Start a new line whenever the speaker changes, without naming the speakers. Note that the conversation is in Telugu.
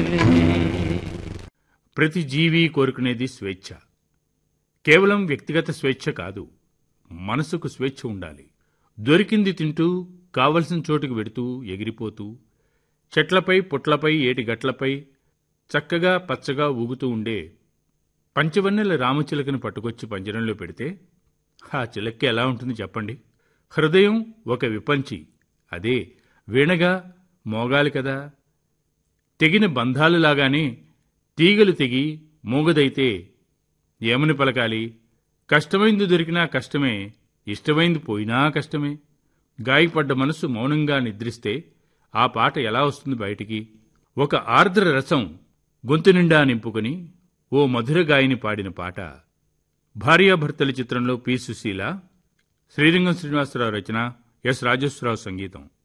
ప్రతి జీవి కోరుకునేది స్వేచ్ఛ కేవలం వ్యక్తిగత స్వేచ్ఛ కాదు మనసుకు స్వేచ్ఛ ఉండాలి దొరికింది తింటూ కావలసిన చోటుకు వెడుతూ ఎగిరిపోతూ చెట్లపై పుట్లపై ఏటి గట్లపై చక్కగా పచ్చగా ఊగుతూ ఉండే పంచవన్నెల రామచిలకను పట్టుకొచ్చి పంజరంలో పెడితే ఆ చిలక్కి ఎలా ఉంటుంది చెప్పండి హృదయం ఒక విపంచి అదే వీణగా మోగాలి కదా తెగిన బంధాలులాగానే తీగలు తెగి మూగదైతే ఏమని పలకాలి కష్టమైంది దొరికినా కష్టమే ఇష్టమైంది పోయినా కష్టమే గాయపడ్డ మనసు మౌనంగా నిద్రిస్తే ఆ పాట ఎలా వస్తుంది బయటికి ఒక ఆర్ద్ర రసం గొంతు నిండా నింపుకొని ఓ మధుర గాయని పాడిన పాట భార్యాభర్తల చిత్రంలో పి సుశీల శ్రీరంగం శ్రీనివాసరావు రచన ఎస్ రాజేశ్వరరావు సంగీతం